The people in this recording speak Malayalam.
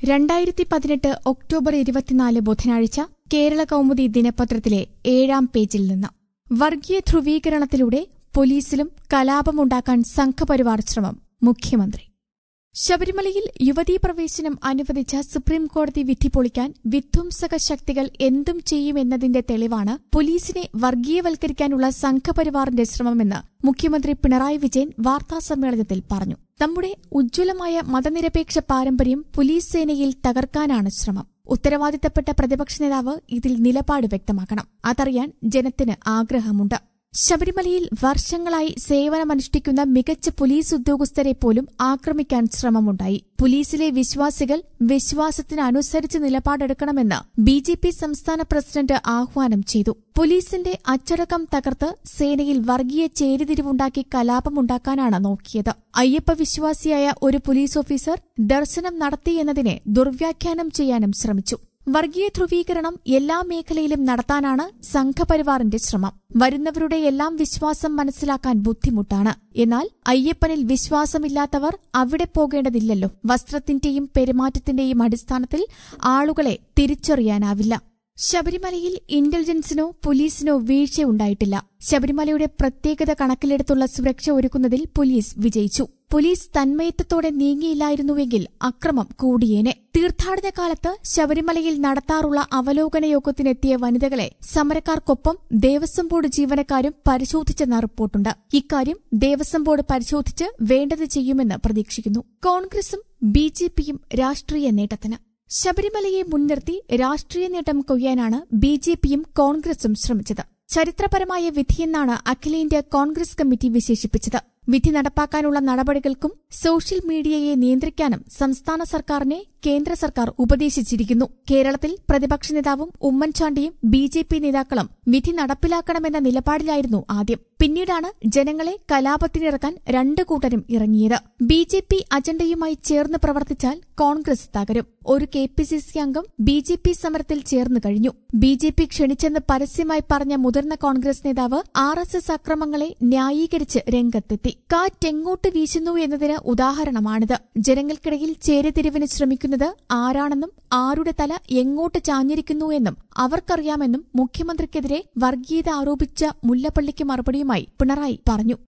രണ്ടായിരത്തി പതിനെട്ട് ഒക്ടോബർ ഇരുപത്തിനാല് ബുധനാഴ്ച കേരള കൗമുദി ദിനപത്രത്തിലെ ഏഴാം പേജിൽ നിന്ന് വർഗീയ ധ്രുവീകരണത്തിലൂടെ പോലീസിലും കലാപമുണ്ടാക്കാൻ സംഘപരിവാർ ശ്രമം മുഖ്യമന്ത്രി ശബരിമലയിൽ യുവതീ പ്രവേശനം അനുവദിച്ച സുപ്രീംകോടതി വിധി പൊളിക്കാൻ വിധ്വംസക ശക്തികൾ എന്തും ചെയ്യുമെന്നതിന്റെ തെളിവാണ് പോലീസിനെ വർഗീയവൽക്കരിക്കാനുള്ള സംഘപരിവാറിന്റെ ശ്രമമെന്ന് മുഖ്യമന്ത്രി പിണറായി വിജയൻ വാർത്താസമ്മേളനത്തിൽ പറഞ്ഞു നമ്മുടെ ഉജ്ജ്വലമായ മതനിരപേക്ഷ പാരമ്പര്യം പോലീസ് സേനയിൽ തകർക്കാനാണ് ശ്രമം ഉത്തരവാദിത്തപ്പെട്ട പ്രതിപക്ഷ നേതാവ് ഇതിൽ നിലപാട് വ്യക്തമാക്കണം അതറിയാൻ ജനത്തിന് ആഗ്രഹമുണ്ട് ശബരിമലയിൽ വർഷങ്ങളായി സേവനമനുഷ്ഠിക്കുന്ന മികച്ച പോലീസ് ഉദ്യോഗസ്ഥരെ പോലും ആക്രമിക്കാൻ ശ്രമമുണ്ടായി പോലീസിലെ വിശ്വാസികൾ വിശ്വാസത്തിനനുസരിച്ച് നിലപാടെടുക്കണമെന്ന് ബി ജെ പി സംസ്ഥാന പ്രസിഡന്റ് ആഹ്വാനം ചെയ്തു പോലീസിന്റെ അച്ചടക്കം തകർത്ത് സേനയിൽ വർഗീയ ചേരിതിരിവുണ്ടാക്കി കലാപമുണ്ടാക്കാനാണ് നോക്കിയത് അയ്യപ്പ വിശ്വാസിയായ ഒരു പോലീസ് ഓഫീസർ ദർശനം നടത്തിയെന്നതിനെ ദുർവ്യാഖ്യാനം ചെയ്യാനും ശ്രമിച്ചു വർഗീയ ധ്രുവീകരണം എല്ലാ മേഖലയിലും നടത്താനാണ് സംഘപരിവാറിന്റെ ശ്രമം വരുന്നവരുടെ എല്ലാം വിശ്വാസം മനസ്സിലാക്കാൻ ബുദ്ധിമുട്ടാണ് എന്നാൽ അയ്യപ്പനിൽ വിശ്വാസമില്ലാത്തവർ അവിടെ പോകേണ്ടതില്ലല്ലോ വസ്ത്രത്തിന്റെയും പെരുമാറ്റത്തിന്റെയും അടിസ്ഥാനത്തിൽ ആളുകളെ തിരിച്ചറിയാനാവില്ല ശബരിമലയിൽ ഇന്റലിജൻസിനോ പോലീസിനോ വീഴ്ചയുണ്ടായിട്ടില്ല ശബരിമലയുടെ പ്രത്യേകത കണക്കിലെടുത്തുള്ള സുരക്ഷ ഒരുക്കുന്നതിൽ പോലീസ് വിജയിച്ചു പോലീസ് തന്മയത്വത്തോടെ നീങ്ങിയില്ലായിരുന്നുവെങ്കിൽ അക്രമം കൂടിയേനെ തീർത്ഥാടന കാലത്ത് ശബരിമലയിൽ നടത്താറുള്ള അവലോകന യോഗത്തിനെത്തിയ വനിതകളെ സമരക്കാർക്കൊപ്പം ദേവസ്വം ബോർഡ് ജീവനക്കാരും പരിശോധിച്ചെന്ന റിപ്പോർട്ടുണ്ട് ഇക്കാര്യം ദേവസ്വം ബോർഡ് പരിശോധിച്ച് വേണ്ടത് ചെയ്യുമെന്ന് പ്രതീക്ഷിക്കുന്നു കോൺഗ്രസും ബി ജെ പിയും രാഷ്ട്രീയ നേട്ടത്തിന് ശബരിമലയെ മുൻനിർത്തി രാഷ്ട്രീയ നേട്ടം കൊയ്യാനാണ് ബി ജെ പിയും കോൺഗ്രസും ശ്രമിച്ചത് ചരിത്രപരമായ വിധിയെന്നാണ് അഖിലേന്ത്യാ കോൺഗ്രസ് കമ്മിറ്റി വിശേഷിപ്പിച്ചത് വിധി നടപ്പാക്കാനുള്ള നടപടികൾക്കും സോഷ്യൽ മീഡിയയെ നിയന്ത്രിക്കാനും സംസ്ഥാന സർക്കാരിനെ കേന്ദ്ര സർക്കാർ ഉപദേശിച്ചിരിക്കുന്നു കേരളത്തിൽ പ്രതിപക്ഷ നേതാവും ഉമ്മൻചാണ്ടിയും ബി ജെ പി നേതാക്കളും വിധി നടപ്പിലാക്കണമെന്ന നിലപാടിലായിരുന്നു ആദ്യം പിന്നീടാണ് ജനങ്ങളെ കലാപത്തിനിറക്കാൻ രണ്ടു കൂട്ടരും ഇറങ്ങിയത് ബി ജെ പി അജണ്ടയുമായി ചേർന്ന് പ്രവർത്തിച്ചാൽ കോൺഗ്രസ് തകരും ഒരു കെ പി സി സി അംഗം ബി ജെ പി സമരത്തിൽ ചേർന്ന് കഴിഞ്ഞു ബി ജെ പി ക്ഷണിച്ചെന്ന് പരസ്യമായി പറഞ്ഞ മുതിർന്ന കോൺഗ്രസ് നേതാവ് ആർ എസ് എസ് അക്രമങ്ങളെ ന്യായീകരിച്ച് രംഗത്തെത്തി കാറ്റെങ്ങോട്ട് വീശുന്നു എന്നതിന് ഉദാഹരണമാണിത് ജനങ്ങൾക്കിടയിൽ ചേരിതിരിവിന് ശ്രമിക്കുന്നത് ആരാണെന്നും ആരുടെ തല എങ്ങോട്ട് ചാഞ്ഞിരിക്കുന്നു എന്നും അവർക്കറിയാമെന്നും മുഖ്യമന്ത്രിക്കെതിരെ വർഗീയത ആരോപിച്ച മുല്ലപ്പള്ളിക്ക് മറുപടിയുമായി പിണറായി പറഞ്ഞു